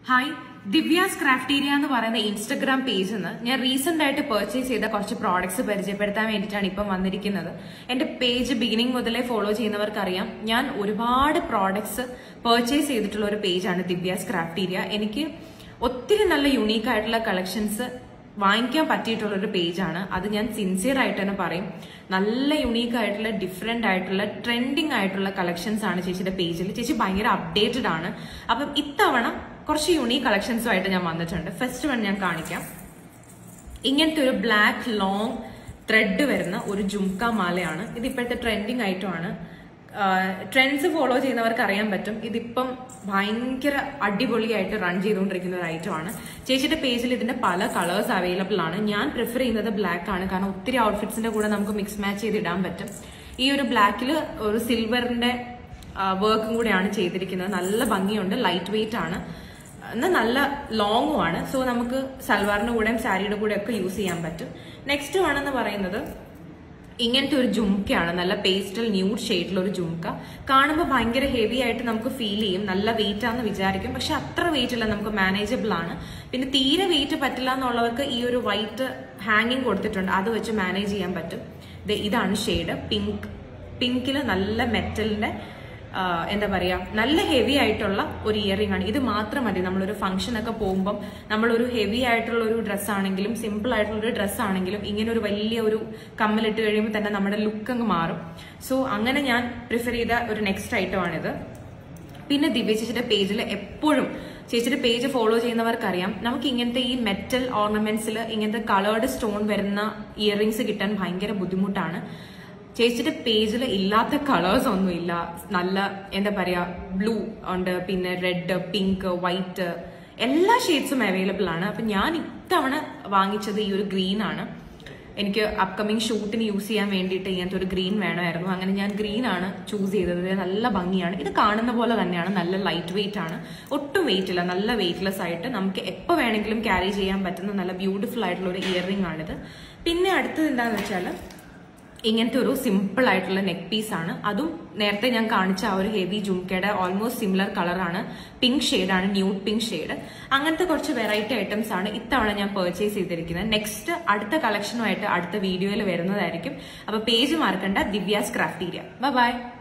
hi Divya's ക്രാഫ്റ്റീരിയ എന്ന് പറയുന്ന Instagram പേജിൽ നിന്ന് ഞാൻ റീസെന്റ് ആയിട്ട് പർച്ചേസ് ചെയ്ത കുറച്ച് പ്രോഡക്ട്സ് പരിചയപ്പെടുത്താൻ വേണ്ടിയിട്ടാണ് ഇപ്പം വന്നിരിക്കുന്നത് എന്റെ പേജ് ബിഗിനിങ് മുതലേ ഫോളോ ചെയ്യുന്നവർക്കറിയാം ഞാൻ ഒരുപാട് പ്രോഡക്ട്സ് പർച്ചേസ് ചെയ്തിട്ടുള്ള ഒരു പേജാണ് ദിവ്യാസ് ക്രാഫ്റ്റീരിയ എനിക്ക് ഒത്തിരി നല്ല യുണീക്ക് ആയിട്ടുള്ള കളക്ഷൻസ് വാങ്ങിക്കാൻ പറ്റിയിട്ടുള്ള ഒരു പേജാണ് അത് ഞാൻ സിൻസിയർ ആയിട്ട് തന്നെ പറയും നല്ല യുണീക്ക് ആയിട്ടുള്ള ഡിഫറെന്റ് ആയിട്ടുള്ള ട്രെൻഡിങ് ആയിട്ടുള്ള കളക്ഷൻസ് ആണ് ചേച്ചിയുടെ പേജിൽ ചേച്ചി ഭയങ്കര അപ്ഡേറ്റഡ് ആണ് അപ്പം ഇത്തവണ കുറച്ച് യുണീക്ക് കളക്ഷൻസുമായിട്ട് ഞാൻ വന്നിട്ടുണ്ട് ഫസ്റ്റ് വൺ ഞാൻ കാണിക്കാം ഇങ്ങനത്തെ ഒരു ബ്ലാക്ക് ലോങ് ത്രെഡ് വരുന്ന ഒരു ജുംക്ക മാലയാണ് ഇത് ഇപ്പോഴത്തെ ട്രെൻഡിങ് ഐറ്റമാണ് ട്രെൻഡ്സ് ഫോളോ ചെയ്യുന്നവർക്ക് അറിയാൻ പറ്റും ഇതിപ്പം ഭയങ്കര അടിപൊളിയായിട്ട് റൺ ചെയ്തുകൊണ്ടിരിക്കുന്ന ഒരു ഐറ്റമാണ് ചേച്ചിയുടെ പേജിൽ ഇതിന്റെ പല കളേഴ്സ് അവൈലബിൾ ആണ് ഞാൻ പ്രിഫർ ചെയ്യുന്നത് ബ്ലാക്ക് ആണ് കാരണം ഒത്തിരി ഔട്ട്ഫിറ്റ്സിന്റെ കൂടെ നമുക്ക് മിക്സ് മാച്ച് ചെയ്ത് ഇടാൻ പറ്റും ഈ ഒരു ബ്ലാക്കിൽ ഒരു സിൽവറിന്റെ വർക്കും കൂടെയാണ് ചെയ്തിരിക്കുന്നത് നല്ല ഭംഗിയുണ്ട് ലൈറ്റ് വെയിറ്റ് ആണ് എന്നാൽ നല്ല ലോങ്ങും ആണ് സോ നമുക്ക് സൽവാറിന്റെ കൂടെയും സാരിയുടെ കൂടെ ഒക്കെ യൂസ് ചെയ്യാൻ പറ്റും നെക്സ്റ്റ് ആണെന്ന് പറയുന്നത് ഇങ്ങനത്തെ ഒരു ജുംക്കയാണ് നല്ല പേസ്റ്റൽ ന്യൂഡ് ഷെയ്ഡിലുള്ള ഒരു ജുംക്ക കാണുമ്പോൾ ഭയങ്കര ഹെവി ആയിട്ട് നമുക്ക് ഫീൽ ചെയ്യും നല്ല വെയിറ്റ് ആണെന്ന് വിചാരിക്കും പക്ഷെ അത്ര വെയിറ്റ് അല്ല നമുക്ക് മാനേജബിൾ ആണ് പിന്നെ തീരെ വെയിറ്റ് പറ്റില്ല എന്നുള്ളവർക്ക് ഈ ഒരു വൈറ്റ് ഹാങ്ങിങ് കൊടുത്തിട്ടുണ്ട് അത് വെച്ച് മാനേജ് ചെയ്യാൻ പറ്റും ദേ ഇതാണ് ഷെയ്ഡ് പിങ്ക് പിങ്കിൽ നല്ല മെറ്റലിന്റെ എന്താ പറയാ നല്ല ഹെവി ആയിട്ടുള്ള ഒരു ഇയറിംഗ് ആണ് ഇത് മാത്രം മതി നമ്മളൊരു ഫംഗ്ഷൻ ഒക്കെ പോകുമ്പം നമ്മളൊരു ഹെവി ആയിട്ടുള്ള ഒരു ഡ്രസ്സ് ആണെങ്കിലും സിമ്പിൾ ആയിട്ടുള്ള ഒരു ഡ്രസ്സ് ആണെങ്കിലും ഇങ്ങനെ ഒരു വലിയ ഒരു കമ്മലിട്ട് കഴിയുമ്പോൾ തന്നെ നമ്മുടെ ലുക്ക് അങ്ങ് മാറും സോ അങ്ങനെ ഞാൻ പ്രിഫർ ചെയ്ത ഒരു നെക്സ്റ്റ് ഐറ്റം ആണിത് പിന്നെ ദിവ്യ ചേച്ചിയുടെ പേജിൽ എപ്പോഴും ചേച്ചിയുടെ പേജ് ഫോളോ ചെയ്യുന്നവർക്കറിയാം നമുക്ക് ഇങ്ങനത്തെ ഈ മെറ്റൽ ഓർണമെന്റ്സിൽ ഇങ്ങനത്തെ കളേർഡ് സ്റ്റോൺ വരുന്ന ഇയറിങ്സ് കിട്ടാൻ ഭയങ്കര ബുദ്ധിമുട്ടാണ് ചേച്ചിയുടെ പേജിൽ ഇല്ലാത്ത കളേഴ്സ് ഒന്നുമില്ല നല്ല എന്താ പറയാ ബ്ലൂ ഉണ്ട് പിന്നെ റെഡ് പിങ്ക് വൈറ്റ് എല്ലാ ഷെയ്ഡ്സും അവൈലബിൾ ആണ് അപ്പൊ ഞാൻ ഇത്തവണ വാങ്ങിച്ചത് ഈ ഒരു ഗ്രീൻ ആണ് എനിക്ക് അപ്കമിങ് ഷൂട്ടിന് യൂസ് ചെയ്യാൻ വേണ്ടിയിട്ട് ഇങ്ങനത്തെ ഒരു ഗ്രീൻ വേണമായിരുന്നു അങ്ങനെ ഞാൻ ഗ്രീൻ ആണ് ചൂസ് ചെയ്തത് നല്ല ഭംഗിയാണ് ഇത് കാണുന്ന പോലെ തന്നെയാണ് നല്ല ലൈറ്റ് വെയിറ്റ് ആണ് ഒട്ടും വെയിറ്റ് ഇല്ല നല്ല വെയിറ്റ്ലെസ് ആയിട്ട് നമുക്ക് എപ്പോൾ വേണമെങ്കിലും ക്യാരി ചെയ്യാൻ പറ്റുന്ന നല്ല ബ്യൂട്ടിഫുൾ ആയിട്ടുള്ള ഒരു ഇയറിംഗ് ആണിത് പിന്നെ അടുത്തത് എന്താണെന്ന് വെച്ചാൽ ഇങ്ങനത്തെ ഒരു സിമ്പിൾ ആയിട്ടുള്ള നെക്ക് പീസ് ആണ് അതും നേരത്തെ ഞാൻ കാണിച്ച ആ ഒരു ഹെവി ജുംക്കയുടെ ഓൾമോസ്റ്റ് സിമിലർ കളറാണ് പിങ്ക് ഷെയ്ഡാണ് ന്യൂഡ് പിങ്ക് ഷെയ്ഡ് അങ്ങനത്തെ കുറച്ച് വെറൈറ്റി ഐറ്റംസ് ആണ് ഇത്തവണ ഞാൻ പർച്ചേസ് ചെയ്തിരിക്കുന്നത് നെക്സ്റ്റ് അടുത്ത കളക്ഷനുമായിട്ട് അടുത്ത വീഡിയോയിൽ വരുന്നതായിരിക്കും അപ്പൊ പേജ് മാർക്കണ്ട ദിവ്യാസ് ക്രാഫ്റ്റീരിയ ബൈ